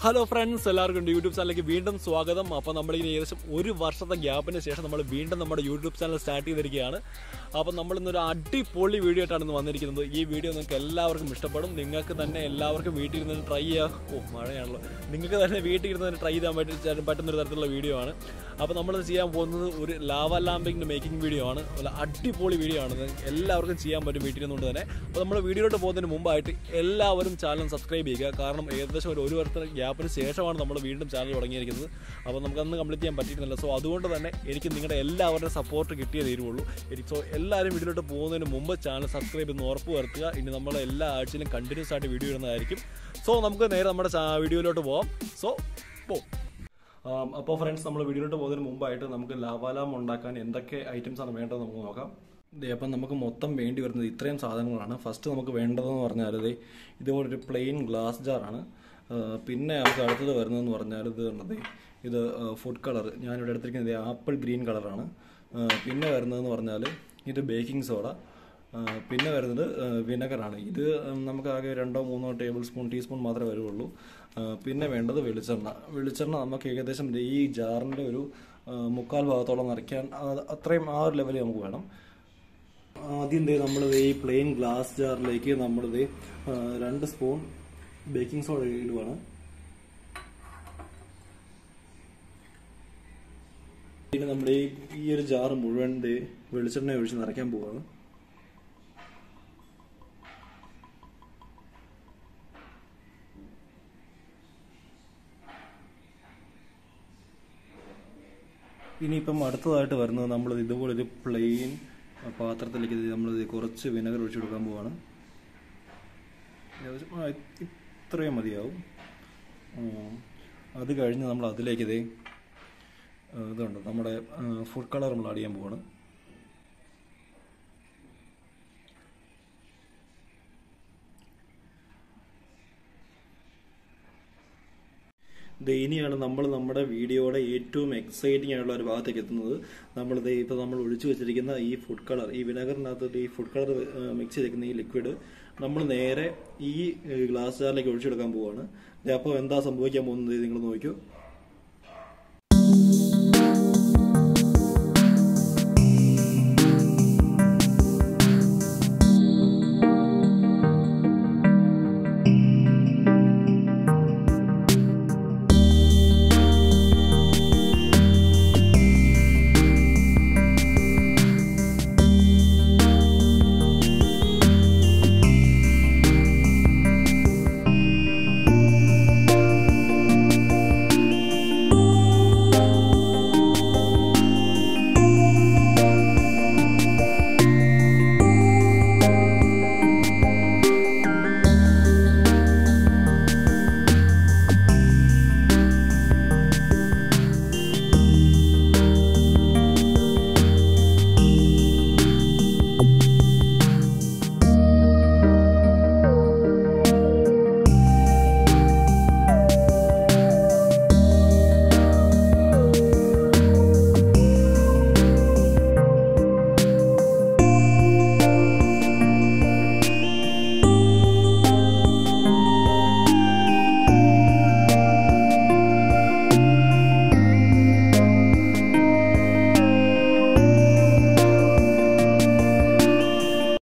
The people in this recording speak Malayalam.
ഹലോ ഫ്രണ്ട്സ് എല്ലാവർക്കും യൂട്യൂബ് ചാനലിലേക്ക് വീണ്ടും സ്വാഗതം അപ്പോൾ നമ്മളിങ്ങനെ ഏകദേശം ഒരു വർഷത്തെ ഗ്യാപ്പിന് ശേഷം നമ്മൾ വീണ്ടും നമ്മുടെ യൂട്യൂബ് ചാനൽ സ്റ്റാർട്ട് ചെയ്തിരിക്കുകയാണ് അപ്പോൾ നമ്മൾ ഇന്നൊരു അടിപൊളി വീഡിയോ ആയിട്ടാണ് ഇന്ന് വന്നിരിക്കുന്നത് ഈ വീഡിയോ നിങ്ങൾക്ക് എല്ലാവർക്കും ഇഷ്ടപ്പെടും നിങ്ങൾക്ക് തന്നെ എല്ലാവർക്കും വീട്ടിൽ ഇരുന്ന് ട്രൈ ചെയ്യാം ഓ മഴയാണല്ലോ നിങ്ങൾക്ക് തന്നെ വീട്ടിൽ ഇരുന്ന് ട്രൈ ചെയ്യാൻ പറ്റി പറ്റുന്ന ഒരു തരത്തിലുള്ള വീഡിയോ ആണ് അപ്പോൾ നമ്മൾ ചെയ്യാൻ പോകുന്നത് ഒരു ലാവ ലാമ്പിങ്ങിൻ്റെ മേക്കിംഗ് വീഡിയോ ആണ് നല്ല അടിപൊളി വീഡിയോ ആണ് ഇത് എല്ലാവർക്കും ചെയ്യാൻ പറ്റും വീട്ടിൽ നിന്നുകൊണ്ട് തന്നെ അപ്പോൾ നമ്മൾ വീഡിയോയിലോട്ട് പോകുന്നതിന് മുമ്പായിട്ട് എല്ലാവരും ചാനൽ സബ്സ്ക്രൈബ് ചെയ്യുക കാരണം ഏകദേശം ഒരു ഒരു വർഷത്തെ ഗ്യാപ്പിന് ശേഷമാണ് നമ്മൾ വീണ്ടും ചാനൽ തുടങ്ങിയിരിക്കുന്നത് അപ്പോൾ നമുക്ക് അന്ന് കംപ്ലീറ്റ് ചെയ്യാൻ പറ്റിയിരുന്നില്ല സോ അതുകൊണ്ട് തന്നെ എനിക്ക് നിങ്ങളുടെ എല്ലാവരുടെയും സപ്പോർട്ട് കിട്ടിയേ തീരുള്ളൂ എനിക്ക് സോ എല്ലാവരും വീഡിയോയിലോട്ട് പോകുന്നതിന് മുമ്പ് ചാനൽ സബ്സ്ക്രൈബ് ചെയ്യുന്ന ഉറപ്പ് വരുത്തുക ഇനി നമ്മൾ എല്ലാ ആഴ്ചയിലും കണ്ടിന്യൂസ് ആയിട്ട് വീഡിയോ ഇടുന്നതായിരിക്കും സോ നമുക്ക് നേരെ നമ്മുടെ ചാ- വീഡിയോയിലോട്ട് പോവാം സോ പോ അപ്പോൾ ഫ്രണ്ട്സ് നമ്മൾ വീഡിയോയിലോട്ട് പോകുന്നതിന് മുമ്പായിട്ട് നമുക്ക് ലാവാലാം ഉണ്ടാക്കാൻ എന്തൊക്കെ ഐറ്റംസ് ആണ് വേണ്ടത് നമുക്ക് നോക്കാം ദേ അപ്പം നമുക്ക് മൊത്തം വേണ്ടി വരുന്നത് ഇത്രയും സാധനങ്ങളാണ് ഫസ്റ്റ് നമുക്ക് വേണ്ടതെന്ന് പറഞ്ഞാൽ ദേ ഇതുപോലൊരു പ്ലെയിൻ ഗ്ലാസ് ജാറാണ് പിന്നെ നമുക്ക് അടുത്തത് വരുന്നതെന്ന് പറഞ്ഞാൽ ഇത് കണ്ടത് ഇത് ഫുഡ് കളർ ഞാനിവിടെ എടുത്തിരിക്കുന്നത് ആപ്പിൾ ഗ്രീൻ കളറാണ് പിന്നെ വരുന്നതെന്ന് പറഞ്ഞാൽ ഇത് ബേക്കിംഗ് സോഡ ആ, പിന്നെ വരുന്നത് വിനെഗറാണ് ഇത് നമുക്ക് ആകെ രണ്ടോ മൂന്നോ ടേബിൾ സ്പൂൺ ടീസ്പൂൺ മാത്രമേ വരുള്ളൂ ആ, പിന്നെ വേണ്ടത് വെളിച്ചെണ്ണ വെളിച്ചെണ്ണ നമുക്ക് ഏകദേശം ദേ ഈ ജാറിൻ്റെ ഒരു ആ, മുക്കാൽ ഭാഗത്തോളം നിറയ്ക്കാൻ ആ- അത്രയും ആ ഒരു ലെവലിൽ നമുക്ക് വേണം ആദ്യം ദേ നമ്മൾ ഈ പ്ലെയിൻ ഗ്ലാസ് ജാറിലേക്ക് നമ്മൾ ദേ ആ, രണ്ട് സ്പൂൺ ബേക്കിംഗ് സോഡ ഇടുവാണ് പിന്നെ നമ്മുടെ ഈ ഈ ഒരു ജാർ മുഴുവൻ ദേ വെളിച്ചെണ്ണ ഒഴിച്ച് നിറയ്ക്കാൻ പോവാണ് ഇനിയിപ്പം അടുത്തതായിട്ട് വരുന്നത് നമ്മൾ ഇതുപോലെ ഒരു പ്ലെയിൻ പാത്രത്തിലേക്ക് നമ്മൾ കുറച്ച് വിനെഗർ ഒഴിച്ചു കൊടുക്കാൻ പോവാണ് ഏകദേശം ആ, ഇത്രയും മതിയാവും ഉം. അത് കഴിഞ്ഞ് നമ്മൾ അതിലേക്ക് ഇതേ ആ, ഇതുണ്ട് നമ്മുടെ ഫുഡ് കളർ നമ്മൾ ആഡ് ചെയ്യാൻ പോവാണ് ദേ ഇനിയാണ് നമ്മൾ നമ്മുടെ വീഡിയോയുടെ ഏറ്റവും എക്സൈറ്റിംഗ് ആയിട്ടുള്ള ഒരു ഭാഗത്തേക്ക് എത്തുന്നത് നമ്മൾ ദേ ഇപ്പോൾ നമ്മൾ ഒഴിച്ചു വെച്ചിരിക്കുന്ന ഈ ഫുഡ് കളർ ഈ വിനെഗറിനകത്ത് ഈ ഫുഡ് കളർ മിക്സ് ചെയ്തിരിക്കുന്ന ഈ ലിക്വിഡ് നമ്മൾ നേരെ ഈ ഗ്ലാസ് ജാറിലേക്ക് ഒഴിച്ചെടുക്കാൻ പോവാണ് ദേ അപ്പോൾ എന്താ സംഭവിക്കാൻ പോകുന്നത് നിങ്ങൾ നോക്കിയോ